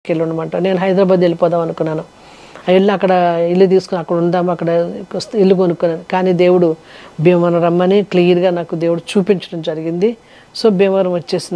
వెళ్ళి ఉండమంట నేను హైదరాబాద్ వెళ్ళిపోదాం అనుకున్నాను ఆ వెళ్ళి అక్కడ ఇల్లు తీసుకుని అక్కడ ఉందాం అక్కడ వస్తే ఇల్లు కొనుక్కున్నాను కానీ దేవుడు భీమవరం రమ్మని క్లియర్గా నాకు దేవుడు చూపించడం జరిగింది సో భీమవరం వచ్చేసిన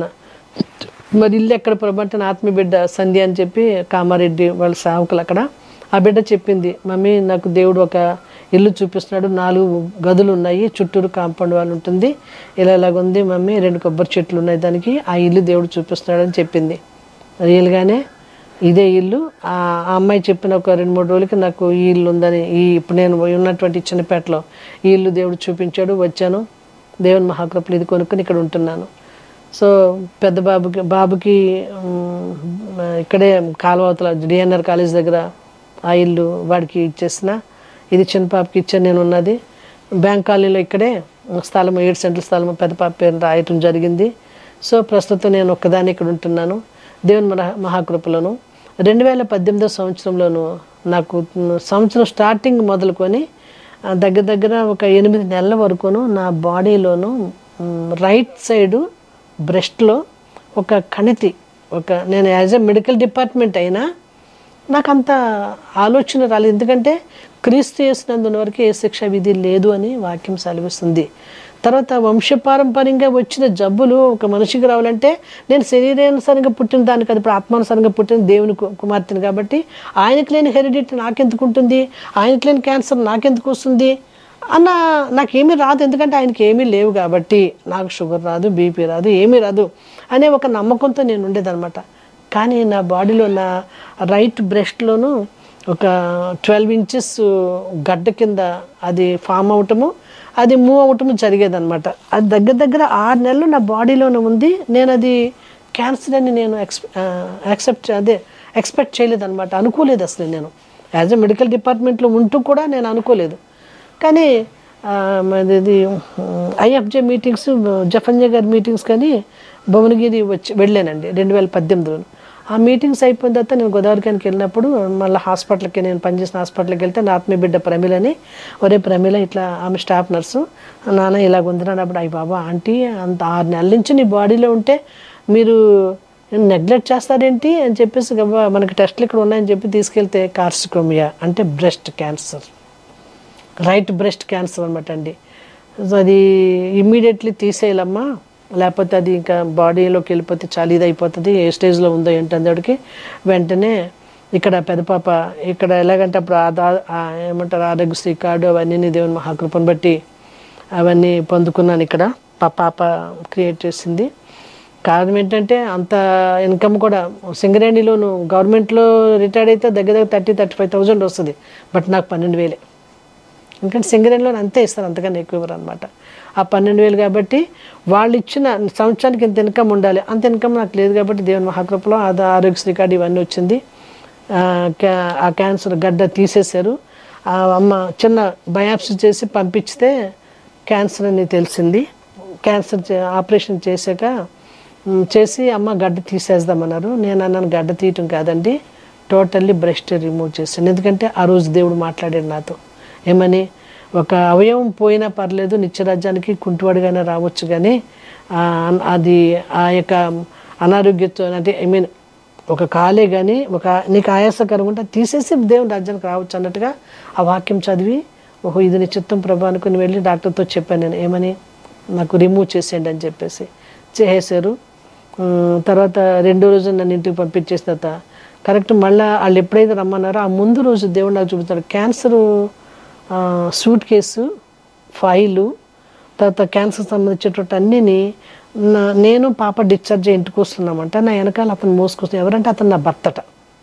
మరి ఇల్లు ఎక్కడ ప్రభు అంటే నా ఆత్మీయ బిడ్డ సంధ్య అని చెప్పి కామారెడ్డి వాళ్ళ సేవకులు అక్కడ ఆ బిడ్డ చెప్పింది మమ్మీ నాకు దేవుడు ఒక ఇల్లు చూపిస్తున్నాడు నాలుగు గదులు ఉన్నాయి చుట్టూరు కాంపౌండ్ వాళ్ళు ఉంటుంది ఇలా ఇలాగ ఉంది మమ్మీ రెండు కొబ్బరి చెట్లు ఉన్నాయి దానికి ఆ ఇల్లు దేవుడు చూపిస్తున్నాడు అని చెప్పింది రియల్గానే ఇదే ఇల్లు ఆ ఆ అమ్మాయి చెప్పిన ఒక రెండు మూడు రోజులకి నాకు ఈ ఇల్లు ఉందని ఈ ఇప్పుడు నేను ఉన్నటువంటి చిన్నపేటలో ఈ ఇల్లు దేవుడు చూపించాడు వచ్చాను దేవుని మహాకృపలు ఇది కొనుక్కొని ఇక్కడ ఉంటున్నాను సో పెద్ద బాబుకి బాబుకి ఉమ్, ఇక్కడే కాలువతల డిఎన్ఆర్ కాలేజ్ దగ్గర ఆ ఇల్లు వాడికి ఇచ్చేసిన ఇది చిన్న పాపకి ఇచ్చాను నేను ఉన్నది బ్యాంక్ కాలనీలో ఇక్కడే స్థలం ఏడు సెంట్ల స్థలం పెద్ద పాప పేరు రాయటం జరిగింది సో ప్రస్తుతం నేను ఒక్కదాన్ని ఇక్కడ ఉంటున్నాను దేవుని మహా మహాకృపలోను రెండు వేల పద్దెనిమిదో సంవత్సరంలోను నాకు సంవత్సరం స్టార్టింగ్ మొదలుకొని ఆ, దగ్గర దగ్గర ఒక ఎనిమిది నెలల వరకును నా బాడీలోను మ్, రైట్ సైడు బ్రెస్ట్లో ఒక కణితి ఒక నేను యాజ్ ఎ మెడికల్ డిపార్ట్మెంట్ అయినా నాకు అంత ఆలోచన రాలేదు ఎందుకంటే క్రీస్తు చేసినందున వరకు ఏ శిక్ష విధి లేదు అని వాక్యం సెలవిస్తుంది తర్వాత వంశపారంపర్యంగా వచ్చిన జబ్బులు ఒక మనిషికి రావాలంటే నేను శరీరానుసారంగా పుట్టిన దాన్ని కదా ఇప్పుడు ఆత్మానుసారంగా పుట్టిన దేవుని కు- కుమార్తెను కాబట్టి ఆయనకి లేని హెరిడిటీ నాకెందుకు ఉంటుంది ఆయనకి లేని క్యాన్సర్ నాకెందుకు వస్తుంది అన్న నాకేమీ రాదు ఎందుకంటే ఆయనకి ఏమీ లేవు కాబట్టి నాకు షుగర్ రాదు బీపీ రాదు ఏమీ రాదు అనే ఒక నమ్మకంతో నేను ఉండేదన్నమాట కానీ నా బాడీలో నా రైట్ బ్రెస్ట్లోను ఒక ట్వెల్వ్ ఇంచెస్ గడ్డ కింద అది ఫామ్ అవటము అది మూవ్ అవటము జరిగేదన్నమాట అది దగ్గర దగ్గర ఆరు నెలలు నా బాడీలోనే ఉంది నేను అది క్యాన్సర్ అని నేను ఎక్స్ యాక్సెప్ట్ అదే ఎక్స్పెక్ట్ చేయలేదన్నమాట అనుకోలేదు అసలు నేను యాజ్ ఎ మెడికల్ డిపార్ట్మెంట్లో ఉంటూ కూడా నేను అనుకోలేదు కానీ ఆ, మాది ఇది ఐఎఫ్జే మీటింగ్స్ జఫన్జే గారి మీటింగ్స్ కానీ భువనగిరి వచ్చి వెళ్ళానండి రెండు వేల పద్దెనిమిదిలో ఆ మీటింగ్స్ అయిపోయిన తర్వాత నేను గోదావరికానికి వెళ్ళినప్పుడు మళ్ళీ హాస్పిటల్కి నేను పనిచేసిన హాస్పిటల్కి వెళ్తే నా ఆత్మీయ బిడ్డ ప్రమిలని ఒరే ప్రమిల ఇట్లా ఆమె స్టాఫ్ నర్సు నాన్న ఇలాగ ఉంది అన్నప్పుడు అయ్యి బాబా ఆంటీ అంత ఆరు నెలల నుంచి నీ బాడీలో ఉంటే మీరు నెగ్లెక్ట్ చేస్తారేంటి అని చెప్పేసి గబా మనకి టెస్ట్లు ఇక్కడ ఉన్నాయని చెప్పి తీసుకెళ్తే కార్సికోమియా అంటే breast cancer right breast cancer అనమాట అండి సో అది ఇమ్మీడియట్లీ తీసేయాలమ్మా లేకపోతే అది ఇంకా బాడీలోకి వెళ్ళిపోతే చాలా ఇది అయిపోతుంది ఏ స్టేజ్లో ఉందో ఏంటి అందరికి వెంటనే ఇక్కడ పెద్ద పాప ఇక్కడ ఎలాగంటే అప్పుడు ఆదా ఆ ఏమంటారు ఆరోగ్యశ్రీ కార్డు అవన్నీ దేవుని మహాకృపను బట్టి అవన్నీ పొందుకున్నాను ఇక్కడ పా పాప క్రియేట్ చేసింది కారణం ఏంటంటే అంత ఇన్కమ్ కూడా సింగరేణిలోను గవర్నమెంట్లో రిటైర్డ్ అయితే దగ్గర దగ్గర థర్టీ థర్టీ ఫైవ్ థౌజండ్ వస్తుంది బట్ నాకు పన్నెండు వేలే ఎందుకంటే సింగరేణిలో అంతే ఇస్తారు అంతకన్నా ఎక్కువ ఇవ్వరు అనమాట ఆ పన్నెండు వేలు కాబట్టి వాళ్ళు ఇచ్చిన సంవత్సరానికి ఇంత ఇన్కమ్ ఉండాలి అంత ఇన్కమ్ నాకు లేదు కాబట్టి దేవుని మహాకృపలో అది ఆరోగ్యశ్రీ కార్డు ఇవన్నీ వచ్చింది ఆ, క్యా- ఆ క్యాన్సర్ గడ్డ తీసేశారు ఆ అమ్మ చిన్న బయాప్సీ చేసి పంపించితే క్యాన్సర్ అని తెలిసింది క్యాన్సర్ చే- ఆపరేషన్ చేశాక మ్, చేసి అమ్మ గడ్డ తీసేద్దామన్నారు నేను అన్నాను గడ్డ తీయటం కాదండి టోటల్లీ బ్రెస్ట్ రిమూవ్ చేశాను ఎందుకంటే ఆ రోజు దేవుడు మాట్లాడాడు నాతో ఏమని ఒక అవయవం పోయినా పర్లేదు నిత్యరాజ్యానికి కుంటువాడిగానే రావచ్చు కానీ ఆ, అది ఆ యొక్క అనారోగ్యంతో అంటే ఐ మీన్ ఒక కాలే కానీ ఒక నీకు ఆయాసకరం ఉంటే తీసేసి దేవుని రాజ్యానికి రావచ్చు అన్నట్టుగా ఆ వాక్యం చదివి ఓహో ఇది నీ చిత్తం ప్రభా అనుకుని వెళ్ళి డాక్టర్తో చెప్పాను నేను ఏమని నాకు రిమూవ్ చేసేయండి అని చెప్పేసి చేసేసారు ఉమ్, తర్వాత రెండో రోజు నన్ను ఇంటికి పంపించేసిన తర్వాత కరెక్ట్ మళ్ళీ వాళ్ళు ఎప్పుడైతే రమ్మన్నారో ఆ ముందు రోజు దేవుడు నాకు చూపుతాడు క్యాన్సర్ సూట్ కేసు ఫైలు తర్వాత క్యాన్సర్ సంబంధించేటువంటి అన్నిని నా- నేను పాప డిశ్చార్జ్ అయ్యి ఇంటికి వస్తున్నామంట నా వెనకాల అతను మోసుకొస్తున్నాడు ఎవరంటే అతను నా భర్తట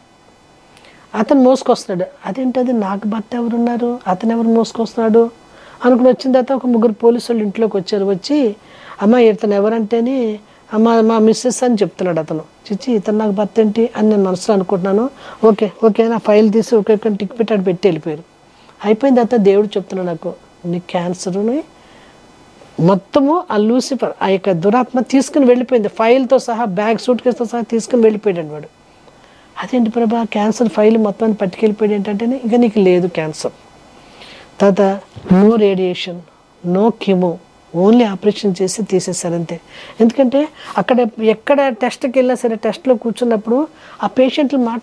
అతను మోసుకొస్తున్నాడు అదేంటది నాకు భర్త ఎవరున్నారు అతను ఎవరు మోసుకొస్తున్నాడు అనుకుని వచ్చిన తర్వాత ఒక ముగ్గురు పోలీసు వాళ్ళు ఇంట్లోకి వచ్చారు వచ్చి అమ్మ ఇతను ఎవరంటేని అమ్మ మా మిస్సెస్ అని చెప్తున్నాడు అతను చిచ్చి ఇతను నాకు భర్త ఏంటి అని నేను మనసులో అనుకుంటున్నాను ఓకే ఓకే నా ఫైల్ తీసి ఒకే టిక్ పెట్టాడు పెట్టి వెళ్ళిపోయారు అయిపోయిన తర్వాత దేవుడు చెప్తున్నాడు నాకు నీ క్యాన్సర్ని మొత్తము ఆ లూసిఫర్ ఆ యొక్క దురాత్మ తీసుకుని వెళ్ళిపోయింది ఫైల్తో సహా బ్యాగ్ సూట్ కేసుతో సహా తీసుకుని వెళ్ళిపోయాడు వాడు అదేంటి ప్రభా క్యాన్సర్ ఫైల్ మొత్తాన్ని పట్టుకెళ్ళిపోయాడు ఏంటంటే ఇక నీకు లేదు క్యాన్సర్ తర్వాత no radiation no chemo only operation చేసి తీసేస్తారు అంతే ఎందుకంటే అక్కడ ఎక్కడ టెస్ట్కి వెళ్ళినా సరే టెస్ట్లో కూర్చున్నప్పుడు ఆ పేషెంట్లు మాట